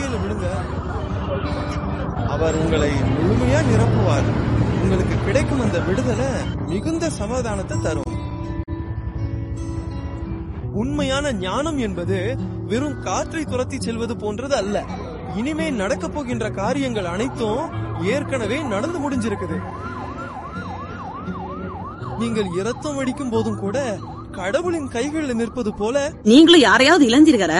நம்பிக்கையில விடுங்க அவர் உங்களை முழுமையா நிரப்புவார் உங்களுக்கு கிடைக்கும் அந்த விடுதலை மிகுந்த சமாதானத்தை தரும் உண்மையான ஞானம் என்பது வெறும் காற்றை துரத்தி செல்வது போன்றது அல்ல இனிமே நடக்க போகின்ற காரியங்கள் அனைத்தும் ஏற்கனவே நடந்து முடிஞ்சிருக்குது நீங்கள் இரத்தம் வடிக்கும் போதும் கூட கடவுளின் கைகளில் நிற்பது போல நீங்களும் யாரையாவது இழந்தீர்கள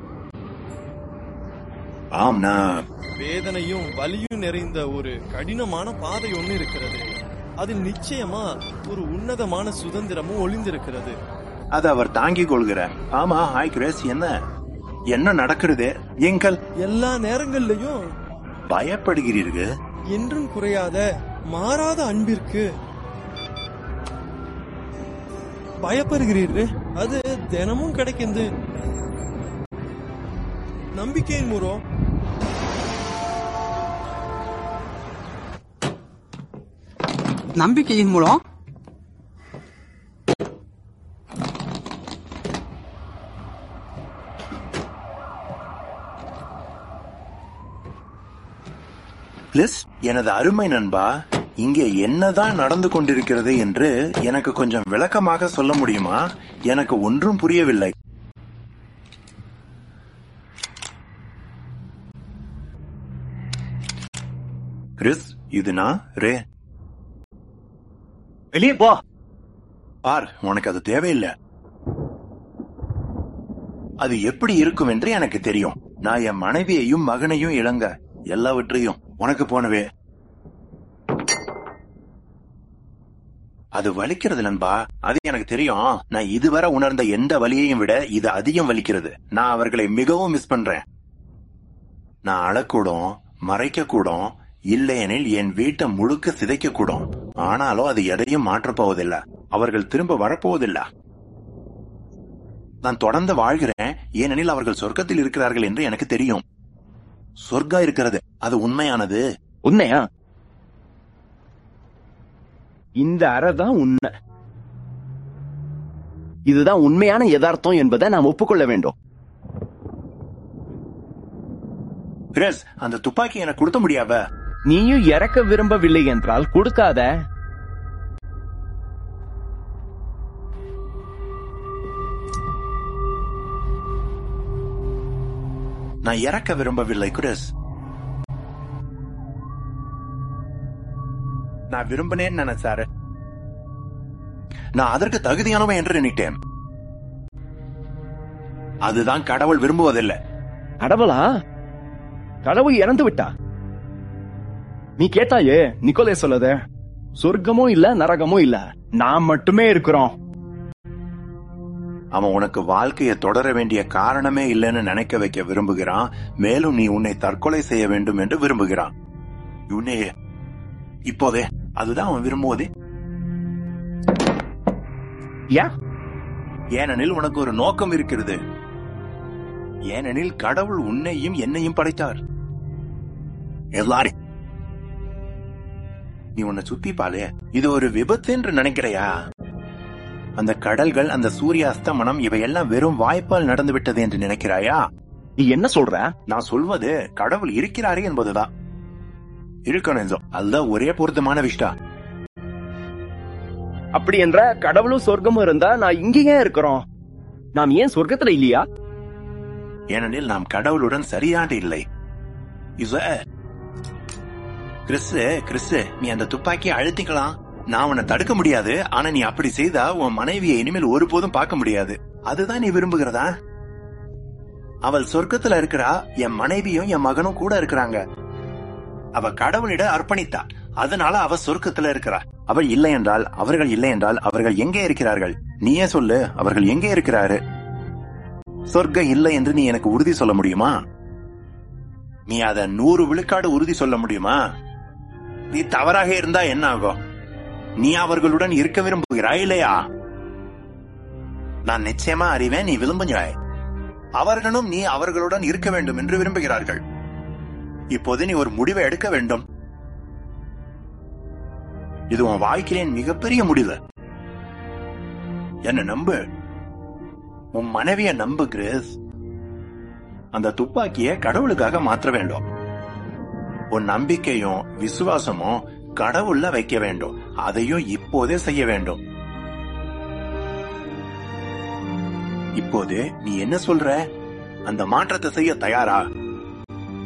ஆம் நான் வேதனையும் வலியும் நிறைந்த ஒரு கடினமான பாதை ஒண்ணு இருக்கிறது அதில் நிச்சயமா ஒரு உன்னதமான சுதந்திரமும் ஒளிந்திருக்கிறது அதை அவர் தாங்கிக் கொள்கிறார் ஆமா ஹாய் கிரேஸ் என்ன என்ன நடக்கிறது எங்கள் எல்லா நேரங்கள்லயும் பயப்படுகிறீர்கள் என்றும் குறையாத மாறாத அன்பிற்கு பயப்படுகிறீர்கள் அது தினமும் கிடைக்குது நம்பிக்கையின் மூலம் நம்பிக்கையின் மூலம் பிளஸ் எனது அருமை நண்பா இங்கே என்னதான் நடந்து கொண்டிருக்கிறது என்று எனக்கு கொஞ்சம் விளக்கமாக சொல்ல முடியுமா எனக்கு ஒன்றும் புரியவில்லை கிறிஸ் இது நான் ரே வெளியே போ பார் உனக்கு அது தேவையில்லை அது எப்படி இருக்கும் என்று எனக்கு தெரியும் நான் என் மனைவியையும் மகனையும் இழங்க எல்லாவற்றையும் உனக்கு போனவே அது வலிக்கிறது நண்பா அது எனக்கு தெரியும் நான் இதுவரை உணர்ந்த எந்த வலியையும் விட இது அதிகம் வலிக்கிறது நான் அவர்களை மிகவும் மிஸ் பண்றேன் நான் அழக்கூடும் மறைக்க கூடும் இல்லையெனில் என் வீட்டை முழுக்க சிதைக்க கூடும் ஆனாலும் அது எதையும் மாற்றப் போவதில்லை அவர்கள் திரும்ப வரப்போவதில்லை நான் தொடர்ந்து வாழ்கிறேன் ஏனெனில் அவர்கள் சொர்க்கத்தில் இருக்கிறார்கள் என்று எனக்கு தெரியும் சொர்க்கா இருக்கிறது அது உண்மையானது உண்மையா இந்த அறை தான் உண்மை இதுதான் உண்மையான யதார்த்தம் என்பதை நாம் ஒப்புக்கொள்ள வேண்டும் கிரேஸ் அந்த துப்பாக்கி எனக்கு கொடுத்த முடியாவ நீயும் இறக்க விரும்பவில்லை என்றால் கொடுக்காத நான் இறக்க விரும்பவில்லை கிரேஸ் நான் விரும்பினேன்னு நினைச்சாரு நான் அதற்கு தகுதியானவன் என்று நினைத்தேன் அதுதான் கடவுள் விரும்புவதில்லை கடவுளா கடவுள் இறந்து விட்டா நீ கேட்டாயே நிக்கோலே சொல்லத சொர்க்கமும் இல்ல நரகமும் இல்ல நாம் மட்டுமே இருக்கிறோம் அவன் உனக்கு வாழ்க்கையை தொடர வேண்டிய காரணமே இல்லைன்னு நினைக்க வைக்க விரும்புகிறான் மேலும் நீ உன்னை தற்கொலை செய்ய வேண்டும் என்று விரும்புகிறான் உன்னை இப்போதே அதுதான் அவன் விரும்புவது ஏன் ஏனெனில் உனக்கு ஒரு நோக்கம் இருக்கிறது ஏனெனில் கடவுள் உன்னையும் என்னையும் படைத்தார் எல்லாரும் நீ உன்னை சுத்தி பாரு இது ஒரு விபத்து என்று நினைக்கிறையா அந்த கடல்கள் அந்த சூரிய அஸ்தமனம் இவையெல்லாம் வெறும் வாய்ப்பால் நடந்து விட்டது என்று நினைக்கிறாயா நீ என்ன சொல்ற நான் சொல்வது கடவுள் இருக்கிறாரே என்பதுதான் இருக்கணும் அதுதான் ஒரே பொருத்தமான விஷயம் அப்படி என்ற கடவுளும் சொர்க்கமும் இருந்தா நான் இங்கேயே இருக்கிறோம் நாம் ஏன் சொர்க்கத்துல இல்லையா ஏனெனில் நாம் கடவுளுடன் சரியாக இல்லை இச கிறிஸ்து கிறிஸ்து நீ அந்த துப்பாக்கியை அழுத்திக்கலாம் நான் உன்னை தடுக்க முடியாது ஆனா நீ அப்படி செய்தா உன் மனைவியை இனிமேல் ஒருபோதும் பார்க்க முடியாது அதுதான் நீ விரும்புகிறதா அவள் சொர்க்கத்துல இருக்கிறா என் மனைவியும் என் மகனும் கூட இருக்கிறாங்க அவ கடவுளிட அர்ப்பணித்தா அதனால அவ சொர்க்கத்துல இருக்கிறா அவள் இல்லை என்றால் அவர்கள் இல்லை என்றால் அவர்கள் எங்கே இருக்கிறார்கள் நீயே சொல்லு அவர்கள் எங்கே இருக்கிறாரு சொர்க்கம் இல்லை என்று நீ எனக்கு உறுதி சொல்ல முடியுமா நீ அத நூறு விழுக்காடு உறுதி சொல்ல முடியுமா நீ தவறாக இருந்தா என்ன ஆகும் நீ அவர்களுடன் இருக்க விரும்புகிறாய் இல்லையா நான் நிச்சயமா அறிவேன் நீ விரும்புகிறாய் அவர்களும் நீ அவர்களுடன் இருக்க வேண்டும் என்று விரும்புகிறார்கள் இப்போது நீ ஒரு முடிவை எடுக்க வேண்டும் இது உன் வாழ்க்கையின் மிகப்பெரிய முடிவு என்ன நம்பு உன் மனைவிய நம்பு கிரேஸ் அந்த துப்பாக்கியை கடவுளுக்காக மாற்ற வேண்டும் உன் நம்பிக்கையும் விசுவாசமும் கடவுள்ல வைக்க வேண்டும் அதையும் இப்போதே செய்ய வேண்டும் இப்போது நீ என்ன சொல்ற அந்த மாற்றத்தை செய்ய தயாரா